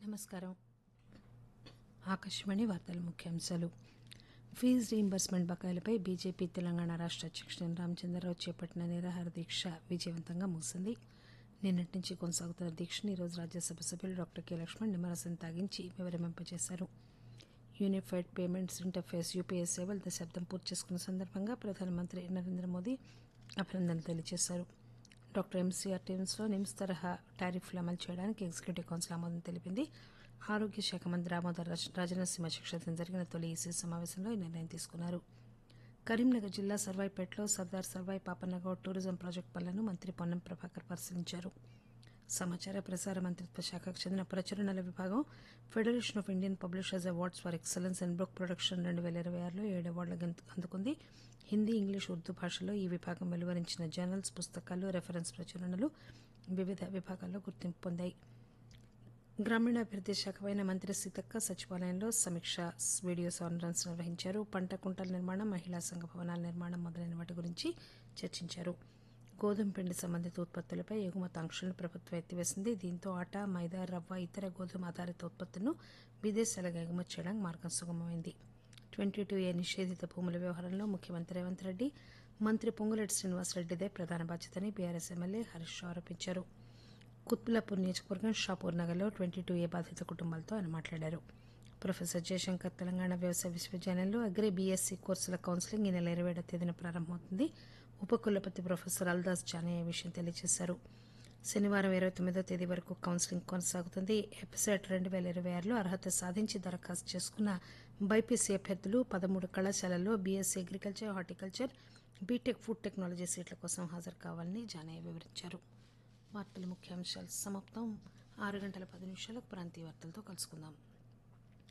నమస్కారం ఆకాశవాణి వార్తల ముఖ్యాంశాలు ఫీజు రీయింబర్స్మెంట్ బకాయిలపై బీజేపీ తెలంగాణ రాష్ట అధ్యక్షుడు ఎన్ రామచంద్రరావు చేపట్టిన నిరాహార దీక్ష విజయవంతంగా ముగిసింది నిన్నటి నుంచి కొనసాగుతున్న దీక్షను ఈరోజు రాజ్యసభ సభ్యులు డాక్టర్ కె లక్ష్మణ్ నిమ్మరసం తాగించి వివరింపజేశారు యూనిఫైడ్ పేమెంట్స్ ఇంటర్ఫేస్ యూపీఐ సేవలు దశాబ్దం పూర్తి చేసుకున్న సందర్భంగా ప్రధానమంత్రి నరేంద్ర మోదీ అభినందనలు తెలియజేశారు డాక్టర్ ఎంసీఆర్ టీమ్స్లో నిమ్స్ తరహా టారిఫ్లు అమలు చేయడానికి ఎగ్జిక్యూటివ్ కౌన్సిల్ ఆమోదం తెలిపింది ఆరోగ్య శాఖ మంత్రి దామోదర్ రాజ- రాజనరసింహ అధ్యక్షతన జరిగిన తొలి ఈసీ సమావేశంలో ఈ నిర్ణయం తీసుకున్నారు కరీంనగర్ జిల్లా సర్వాయిపేటలో సర్దార్ సర్వాయి పాపన్నగౌడ్ టూరిజం ప్రాజెక్టు పనులను మంత్రి పొన్నం ప్రభాకర్ పరిశీలించారు సమాచార ప్రసార మంత్రిత్వ శాఖకు చెందిన ప్రచురణల విభాగం federation of Indian publishers awards for excellence and book production రెండు వేల ఇరవై ఆరులో ఏడు అవార్డులు గెంతు- అందుకుంది హిందీ ఇంగ్లీష్ ఉర్దూ భాషలో ఈ విభాగం వెలువరించిన జర్నల్స్ పుస్తకాలు రెఫరెన్స్ ప్రచురణలు వివిధ విభాగాల్లో గుర్తింపు పొందాయి గ్రామీణాభివృద్ది శాఖపైన మంత్రి సీతక్క సచివాలయంలో సమీక్ష వీడియో కాన్ఫరెన్స్ నిర్వహించారు పంట కుంటల నిర్మాణం మహిళా సంఘ భవనాల నిర్మాణం మొదలైన వాటి గురించి చర్చించారు గోధుమ పిండి సంబంధిత ఉత్పత్తులపై ఎగుమతి ఆంక్షలను ప్రభుత్వం ఎత్తివేసింది దీంతో ఆటా మైదా రవ్వ ఇతర గోధుమ ఆధారిత ఉత్పత్తులను విదేశాలకు ఎగుమతి చేయడానికి మార్గం సుగమమైంది ట్వంటీ టూ ఏ నిషేధిత భూముల వ్యవహారంలో ముఖ్యమంత్రి రేవంత్ రెడ్డి మంత్రి పొంగులేటి శ్రీనివాసరెడ్డిదే ప్రధాన బాధ్యతని బీఆర్ఎస్ ఎమ్మెల్యే హరీష్ రావు ఆరోపించారు కుత్బులాపూర్ నియోజకవర్గం షాపూర్ నగర్లో ట్వంటీ టూ ఏ బాధిత కుటుంబాలతో ఆయన మాట్లాడారు ప్రొఫెసర్ జయశంకర్ తెలంగాణ వ్యవసాయ విశ్వవిద్యాలయంలో అగ్రి బీఎస్సీ కోర్సుల కౌన్సిలింగ్ ఈ నెల ఇరవై ఏడవ తేదీన ప్రారంభమవుతుంది ఉపకులపతి ప్రొఫెసర్ అల్దాస్ జానయ్య ఈ విషయం తెలియజేశారు శనివారం ఇరవై తొమ్మిదో తేదీ వరకు కౌన్సిలింగ్ కొనసాగుతుంది ఎపిసెట్ రెండు వేల ఇరవై ఆరులో అర్హత సాధించి దరఖాస్తు చేసుకున్న బైపీసీ అభ్యర్థులు పదమూడు కళాశాలల్లో BSc agriculture horticulture BTech food technology సీట్ల కోసం హాజరు కావాలని జానయ్య వివరించారు వార్తల ముఖ్యాంశాలు సమాప్తం ఆరు గంటల పది నిమిషాలకు ప్రాంతీయ వార్తలతో కలుసుకుందాం